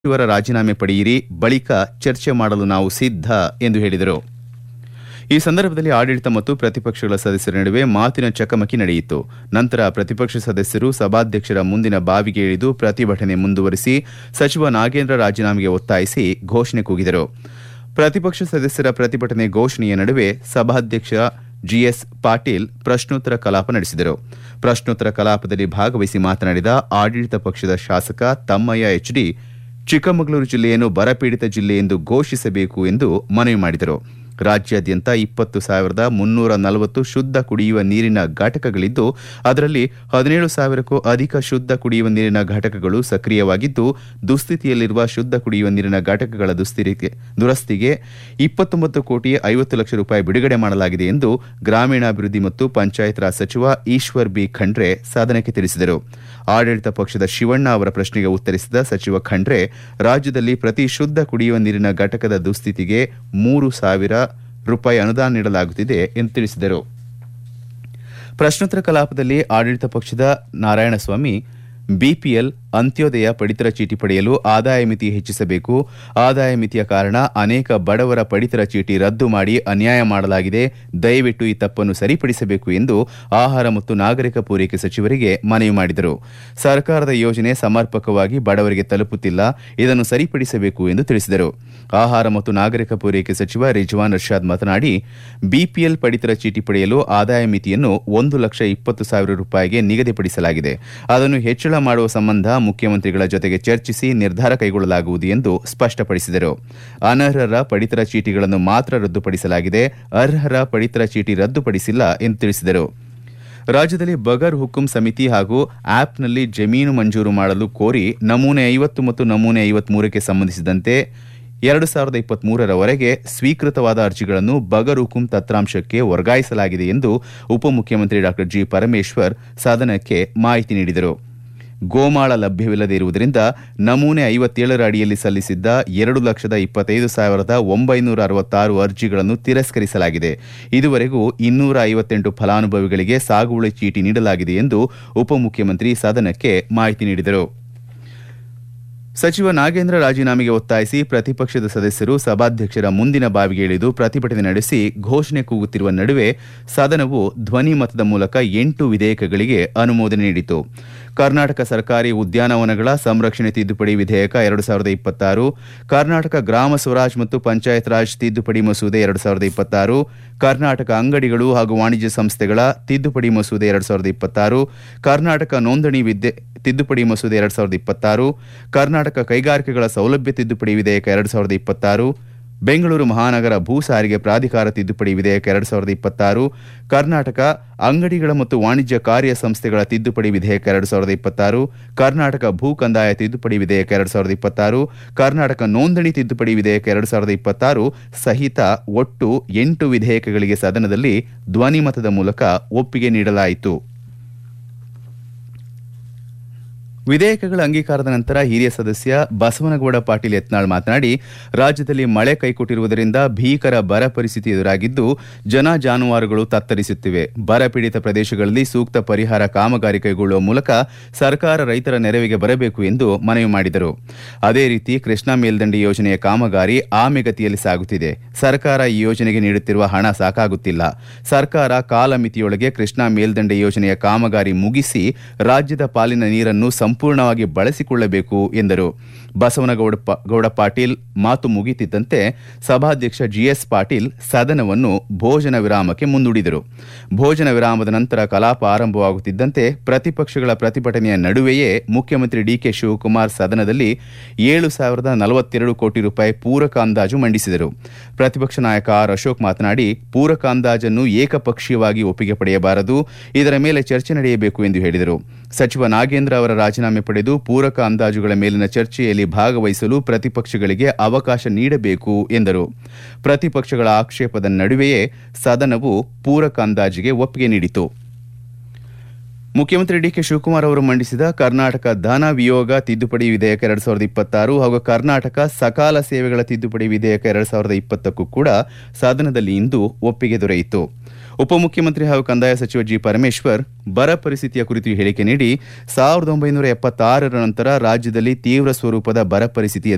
ಸಚಿವರ ರಾಜೀನಾಮೆ ಪಡೆಯಿರಿ ಬಳಿಕ ಚರ್ಚೆ ಮಾಡಲು ನಾವು ಸಿದ್ಧ ಎಂದು ಹೇಳಿದರು ಈ ಸಂದರ್ಭದಲ್ಲಿ ಆಡಳಿತ ಮತ್ತು ಪ್ರತಿಪಕ್ಷಗಳ ಸದಸ್ಯರ ನಡುವೆ ಮಾತಿನ ಚಕಮಕಿ ನಡೆಯಿತು ನಂತರ ಪ್ರತಿಪಕ್ಷ ಸದಸ್ಯರು ಸಭಾಧ್ಯಕ್ಷರ ಮುಂದಿನ ಬಾವಿಗೆ ಇಳಿದು ಪ್ರತಿಭಟನೆ ಮುಂದುವರಿಸಿ ಸಚಿವ ನಾಗೇಂದ್ರ ರಾಜೀನಾಮೆಗೆ ಒತ್ತಾಯಿಸಿ ಘೋಷಣೆ ಕೂಗಿದರು ಪ್ರತಿಪಕ್ಷ ಸದಸ್ಯರ ಪ್ರತಿಭಟನೆ ಘೋಷಣೆಯ ನಡುವೆ ಸಭಾಧ್ಯಕ್ಷ ಜಿಎಸ್ ಪಾಟೀಲ್ ಪ್ರಶ್ನೋತ್ತರ ಕಲಾಪ ನಡೆಸಿದರು ಪ್ರಶ್ನೋತ್ತರ ಕಲಾಪದಲ್ಲಿ ಭಾಗವಹಿಸಿ ಮಾತನಾಡಿದ ಆಡಳಿತ ಪಕ್ಷದ ಶಾಸಕ ತಮ್ಮಯ್ಯ ಎಚ್ಡಿ ಚಿಕ್ಕಮಗಳೂರು ಜಿಲ್ಲೆಯನ್ನು ಬರಪೀಡಿತ ಜಿಲ್ಲೆ ಎಂದು ಘೋಷಿಸಬೇಕು ಎಂದು ಮನವಿ ಮಾಡಿದರು ರಾಜ್ಯಾದ್ಯಂತ ಇಪ್ಪತ್ತು ಸಾವಿರದ ಮುನ್ನೂರ ನಲವತ್ತು ಶುದ್ಧ ಕುಡಿಯುವ ನೀರಿನ ಘಟಕಗಳಿದ್ದು ಅದರಲ್ಲಿ ಹದಿನೇಳು ಸಾವಿರಕ್ಕೂ ಅಧಿಕ ಶುದ್ಧ ಕುಡಿಯುವ ನೀರಿನ ಘಟಕಗಳು ಸಕ್ರಿಯವಾಗಿದ್ದು ದುಸ್ಥಿತಿಯಲ್ಲಿರುವ ಶುದ್ಧ ಕುಡಿಯುವ ನೀರಿನ ಘಟಕಗಳ ದುಸ್ಥಿತಿಗೆ ದುರಸ್ತಿಗೆ ಇಪ್ಪತ್ತೊಂಬತ್ತು ಕೋಟಿ ಐವತ್ತು ಲಕ್ಷ ರೂಪಾಯಿ ಬಿಡುಗಡೆ ಮಾಡಲಾಗಿದೆ ಎಂದು ಗ್ರಾಮೀಣಾಭಿವೃದ್ಧಿ ಮತ್ತು ಪಂಚಾಯತ್ ರಾಜ್ ಸಚಿವ ಈಶ್ವರ್ ಬಿ ಖಂಡ್ರೆ ಸದನಕ್ಕೆ ತಿಳಿಸಿದರು ಆಡಳಿತ ಪಕ್ಷದ ಶಿವಣ್ಣ ಅವರ ಪ್ರಶ್ನೆಗೆ ಉತ್ತರಿಸಿದ ಸಚಿವ ಖಂಡ್ರೆ ರಾಜ್ಯದಲ್ಲಿ ಪ್ರತಿ ಶುದ್ಧ ಕುಡಿಯುವ ನೀರಿನ ಘಟಕದ ದುಸ್ಥಿತಿಗೆ ಮೂರು ಸಾವಿರ ರೂಪಾಯಿ ಅನುದಾನ ನೀಡಲಾಗುತ್ತಿದೆ ಎಂದು ತಿಳಿಸಿದರು ಪ್ರಶ್ನೋತ್ತರ ಕಲಾಪದಲ್ಲಿ ಆಡಳಿತ ಪಕ್ಷದ ನಾರಾಯಣಸ್ವಾಮಿ ಬಿಪಿಎಲ್ ಅಂತ್ಯೋದಯ ಪಡಿತರ ಚೀಟಿ ಪಡೆಯಲು ಆದಾಯ ಮಿತಿ ಹೆಚ್ಚಿಸಬೇಕು ಆದಾಯ ಮಿತಿಯ ಕಾರಣ ಅನೇಕ ಬಡವರ ಪಡಿತರ ಚೀಟಿ ರದ್ದು ಮಾಡಿ ಅನ್ಯಾಯ ಮಾಡಲಾಗಿದೆ ದಯವಿಟ್ಟು ಈ ತಪ್ಪನ್ನು ಸರಿಪಡಿಸಬೇಕು ಎಂದು ಆಹಾರ ಮತ್ತು ನಾಗರಿಕ ಪೂರೈಕೆ ಸಚಿವರಿಗೆ ಮನವಿ ಮಾಡಿದರು ಸರ್ಕಾರದ ಯೋಜನೆ ಸಮರ್ಪಕವಾಗಿ ಬಡವರಿಗೆ ತಲುಪುತ್ತಿಲ್ಲ ಇದನ್ನು ಸರಿಪಡಿಸಬೇಕು ಎಂದು ತಿಳಿಸಿದರು ಆಹಾರ ಮತ್ತು ನಾಗರಿಕ ಪೂರೈಕೆ ಸಚಿವ ರಿಜ್ವಾನ್ ಅರ್ಷಾದ್ ಮಾತನಾಡಿ ಬಿಪಿಎಲ್ ಪಡಿತರ ಚೀಟಿ ಪಡೆಯಲು ಆದಾಯ ಮಿತಿಯನ್ನು ಒಂದು ಲಕ್ಷ ಇಪ್ಪತ್ತು ಸಾವಿರ ರೂಪಾಯಿಗೆ ನಿಗದಿಪಡಿಸಲಾಗಿದೆ ಅದನ್ನು ಹೆಚ್ಚಳ ಮಾಡುವ ಸಂಬಂಧ ಮುಖ್ಯಮಂತ್ರಿಗಳ ಜೊತೆಗೆ ಚರ್ಚಿಸಿ ನಿರ್ಧಾರ ಕೈಗೊಳ್ಳಲಾಗುವುದು ಎಂದು ಸ್ಪಷ್ಟಪಡಿಸಿದರು ಅನರ್ಹರ ಪಡಿತರ ಚೀಟಿಗಳನ್ನು ಮಾತ್ರ ರದ್ದುಪಡಿಸಲಾಗಿದೆ ಅರ್ಹರ ಪಡಿತರ ಚೀಟಿ ರದ್ದುಪಡಿಸಿಲ್ಲ ಎಂದು ತಿಳಿಸಿದರು ರಾಜ್ಯದಲ್ಲಿ ಬಗರ್ ಹುಕುಂ ಸಮಿತಿ ಹಾಗೂ ಆಪ್ನಲ್ಲಿ ಜಮೀನು ಮಂಜೂರು ಮಾಡಲು ಕೋರಿ ನಮೂನೆ ಐವತ್ತು ಮತ್ತು ನಮೂನೆ ಐವತ್ಮೂರಕ್ಕೆ ಸಂಬಂಧಿಸಿದಂತೆ ಎರಡು ಸಾವಿರದ ಇಪ್ಪತ್ಮೂರರವರೆಗೆ ಸ್ವೀಕೃತವಾದ ಅರ್ಜಿಗಳನ್ನು ಬಗರ್ ಹುಕುಂ ತತ್ರಾಂಶಕ್ಕೆ ವರ್ಗಾಯಿಸಲಾಗಿದೆ ಎಂದು ಉಪಮುಖ್ಯಮಂತ್ರಿ ಡಾ ಜಿ ಪರಮೇಶ್ವರ್ ಸದನಕ್ಕೆ ಮಾಹಿತಿ ನೀಡಿದರು ಗೋಮಾಳ ಲಭ್ಯವಿಲ್ಲದೆ ಇರುವುದರಿಂದ ನಮೂನೆ ಐವತ್ತೇಳರ ಅಡಿಯಲ್ಲಿ ಸಲ್ಲಿಸಿದ್ದ ಎರಡು ಲಕ್ಷದ ಇಪ್ಪತ್ತೈದು ಸಾವಿರದ ಒಂಬೈನೂರ ಅರವತ್ತಾರು ಅರ್ಜಿಗಳನ್ನು ತಿರಸ್ಕರಿಸಲಾಗಿದೆ ಇದುವರೆಗೂ ಇನ್ನೂರ ಐವತ್ತೆಂಟು ಫಲಾನುಭವಿಗಳಿಗೆ ಸಾಗುವಳಿ ಚೀಟಿ ನೀಡಲಾಗಿದೆ ಎಂದು ಉಪಮುಖ್ಯಮಂತ್ರಿ ಸದನಕ್ಕೆ ಮಾಹಿತಿ ನೀಡಿದರು ಸಚಿವ ನಾಗೇಂದ್ರ ರಾಜೀನಾಮೆಗೆ ಒತ್ತಾಯಿಸಿ ಪ್ರತಿಪಕ್ಷದ ಸದಸ್ಯರು ಸಭಾಧ್ಯಕ್ಷರ ಮುಂದಿನ ಬಾವಿಗೆ ಇಳಿದು ಪ್ರತಿಭಟನೆ ನಡೆಸಿ ಘೋಷಣೆ ಕೂಗುತ್ತಿರುವ ನಡುವೆ ಸದನವು ಧ್ವನಿ ಮತದ ಮೂಲಕ ಎಂಟು ವಿಧೇಯಕಗಳಿಗೆ ಅನುಮೋದನೆ ನೀಡಿತು ಕರ್ನಾಟಕ ಸರ್ಕಾರಿ ಉದ್ಯಾನವನಗಳ ಸಂರಕ್ಷಣೆ ತಿದ್ದುಪಡಿ ವಿಧೇಯಕ ಎರಡು ಸಾವಿರದ ಇಪ್ಪತ್ತಾರು ಕರ್ನಾಟಕ ಗ್ರಾಮ ಸ್ವರಾಜ್ ಮತ್ತು ಪಂಚಾಯತ್ ರಾಜ್ ತಿದ್ದುಪಡಿ ಮಸೂದೆ ಎರಡು ಸಾವಿರದ ಇಪ್ಪತ್ತಾರು ಕರ್ನಾಟಕ ಅಂಗಡಿಗಳು ಹಾಗೂ ವಾಣಿಜ್ಯ ಸಂಸ್ಥೆಗಳ ತಿದ್ದುಪಡಿ ಮಸೂದೆ ಎರಡು ಸಾವಿರದ ಇಪ್ಪತ್ತಾರು ಕರ್ನಾಟಕ ನೋಂದಣಿ ವಿದ್ಯೆ ತಿದ್ದುಪಡಿ ಮಸೂದೆ ಎರಡು ಸಾವಿರದ ಇಪ್ಪತ್ತಾರು ಕರ್ನಾಟಕ ಕೈಗಾರಿಕೆಗಳ ಸೌಲಭ್ಯ ತಿದ್ದುಪಡಿ ವಿಧೇಯಕ ಎರಡು ಸಾವಿರದ ಇಪ್ಪತ್ತಾರು ಬೆಂಗಳೂರು ಮಹಾನಗರ ಭೂ ಸಾರಿಗೆ ಪ್ರಾಧಿಕಾರ ತಿದ್ದುಪಡಿ ವಿಧೇಯಕ ಎರಡು ಸಾವಿರದ ಇಪ್ಪತ್ತಾರು ಕರ್ನಾಟಕ ಅಂಗಡಿಗಳ ಮತ್ತು ವಾಣಿಜ್ಯ ಕಾರ್ಯ ಸಂಸ್ಥೆಗಳ ತಿದ್ದುಪಡಿ ವಿಧೇಯಕ ಎರಡು ಸಾವಿರದ ಇಪ್ಪತ್ತಾರು ಕರ್ನಾಟಕ ಭೂ ಕಂದಾಯ ತಿದ್ದುಪಡಿ ವಿಧೇಯಕ ಎರಡು ಸಾವಿರದ ಇಪ್ಪತ್ತಾರು ಕರ್ನಾಟಕ ನೋಂದಣಿ ತಿದ್ದುಪಡಿ ವಿಧೇಯಕ ಎರಡು ಸಾವಿರದ ಇಪ್ಪತ್ತಾರು ಸಹಿತ ಒಟ್ಟು ಎಂಟು ವಿಧೇಯಕಗಳಿಗೆ ಸದನದಲ್ಲಿ ಧ್ವನಿಮತದ ಮೂಲಕ ಒಪ್ಪಿಗೆ ನೀಡಲಾಯಿತು ವಿಧೇಯಕಗಳ ಅಂಗೀಕಾರದ ನಂತರ ಹಿರಿಯ ಸದಸ್ಯ ಬಸವನಗೌಡ ಪಾಟೀಲ್ ಯತ್ನಾಳ್ ಮಾತನಾಡಿ ರಾಜ್ಯದಲ್ಲಿ ಮಳೆ ಕೈಕೊಟ್ಟಿರುವುದರಿಂದ ಭೀಕರ ಬರ ಪರಿಸ್ಥಿತಿ ಎದುರಾಗಿದ್ದು ಜನ ಜಾನುವಾರುಗಳು ತತ್ತರಿಸುತ್ತಿವೆ ಬರಪೀಡಿತ ಪ್ರದೇಶಗಳಲ್ಲಿ ಸೂಕ್ತ ಪರಿಹಾರ ಕಾಮಗಾರಿ ಕೈಗೊಳ್ಳುವ ಮೂಲಕ ಸರ್ಕಾರ ರೈತರ ನೆರವಿಗೆ ಬರಬೇಕು ಎಂದು ಮನವಿ ಮಾಡಿದರು ಅದೇ ರೀತಿ ಕೃಷ್ಣಾ ಮೇಲ್ದಂಡೆ ಯೋಜನೆಯ ಕಾಮಗಾರಿ ಆಮೆಗತಿಯಲ್ಲಿ ಸಾಗುತ್ತಿದೆ ಸರ್ಕಾರ ಈ ಯೋಜನೆಗೆ ನೀಡುತ್ತಿರುವ ಹಣ ಸಾಕಾಗುತ್ತಿಲ್ಲ ಸರ್ಕಾರ ಕಾಲಮಿತಿಯೊಳಗೆ ಕೃಷ್ಣಾ ಮೇಲ್ದಂಡೆ ಯೋಜನೆಯ ಕಾಮಗಾರಿ ಮುಗಿಸಿ ರಾಜ್ಯದ ಪಾಲಿನ ನೀರನ್ನು ಸಂಪೂರ್ಣವಾಗಿ ಬಳಸಿಕೊಳ್ಳಬೇಕು ಎಂದರು ಬಸವನಗೌಡ ಗೌಡ ಪಾಟೀಲ್ ಮಾತು ಮುಗಿತಿದ್ದಂತೆ ಸಭಾಧ್ಯಕ್ಷ ಜಿಎಸ್ ಪಾಟೀಲ್ ಸದನವನ್ನು ಭೋಜನ ವಿರಾಮಕ್ಕೆ ಮುಂದೂಡಿದರು ಭೋಜನ ವಿರಾಮದ ನಂತರ ಕಲಾಪ ಆರಂಭವಾಗುತ್ತಿದ್ದಂತೆ ಪ್ರತಿಪಕ್ಷಗಳ ಪ್ರತಿಭಟನೆಯ ನಡುವೆಯೇ ಮುಖ್ಯಮಂತ್ರಿ ಡಿಕೆ ಶಿವಕುಮಾರ್ ಸದನದಲ್ಲಿ ಏಳು ಸಾವಿರದ ನಲವತ್ತೆರಡು ಕೋಟಿ ರೂಪಾಯಿ ಪೂರಕ ಅಂದಾಜು ಮಂಡಿಸಿದರು ಪ್ರತಿಪಕ್ಷ ನಾಯಕ ಆರ್ ಅಶೋಕ್ ಮಾತನಾಡಿ ಪೂರಕ ಅಂದಾಜನ್ನು ಏಕಪಕ್ಷೀಯವಾಗಿ ಒಪ್ಪಿಗೆ ಪಡೆಯಬಾರದು ಇದರ ಮೇಲೆ ಚರ್ಚೆ ನಡೆಯಬೇಕು ಎಂದು ಹೇಳಿದರು ಸಚಿವ ನಾಗೇಂದ್ರ ಅವರ ರಾಜೀನಾಮೆ ಪಡೆದು ಪೂರಕ ಅಂದಾಜುಗಳ ಮೇಲಿನ ಚರ್ಚೆಯಲ್ಲಿ ಭಾಗವಹಿಸಲು ಪ್ರತಿಪಕ್ಷಗಳಿಗೆ ಅವಕಾಶ ನೀಡಬೇಕು ಎಂದರು ಪ್ರತಿಪಕ್ಷಗಳ ಆಕ್ಷೇಪದ ನಡುವೆಯೇ ಸದನವು ಪೂರಕ ಅಂದಾಜಿಗೆ ಒಪ್ಪಿಗೆ ನೀಡಿತು ಮುಖ್ಯಮಂತ್ರಿ ಡಿಕೆ ಶಿವಕುಮಾರ್ ಅವರು ಮಂಡಿಸಿದ ಕರ್ನಾಟಕ ಧನ ವಿಯೋಗ ತಿದ್ದುಪಡಿ ವಿಧೇಯಕ ಎರಡ್ ಸಾವಿರದ ಇಪ್ಪತ್ತಾರು ಹಾಗೂ ಕರ್ನಾಟಕ ಸಕಾಲ ಸೇವೆಗಳ ತಿದ್ದುಪಡಿ ವಿಧೇಯಕ ಎರಡ್ ಸಾವಿರದ ಇಪ್ಪತ್ತಕ್ಕೂ ಕೂಡ ಸದನದಲ್ಲಿ ಇಂದು ಒಪ್ಪಿಗೆ ದೊರೆಯಿತು ಉಪಮುಖ್ಯಮಂತ್ರಿ ಹಾಗೂ ಕಂದಾಯ ಸಚಿವ ಜಿ ಪರಮೇಶ್ವರ್ ಬರ ಪರಿಸ್ಥಿತಿಯ ಕುರಿತು ಹೇಳಿಕೆ ನೀಡಿ ಸಾವಿರದ ಒಂಬೈನೂರ ಎಪ್ಪತ್ತಾರರ ನಂತರ ರಾಜ್ಯದಲ್ಲಿ ತೀವ್ರ ಸ್ವರೂಪದ ಬರ ಪರಿಸ್ಥಿತಿ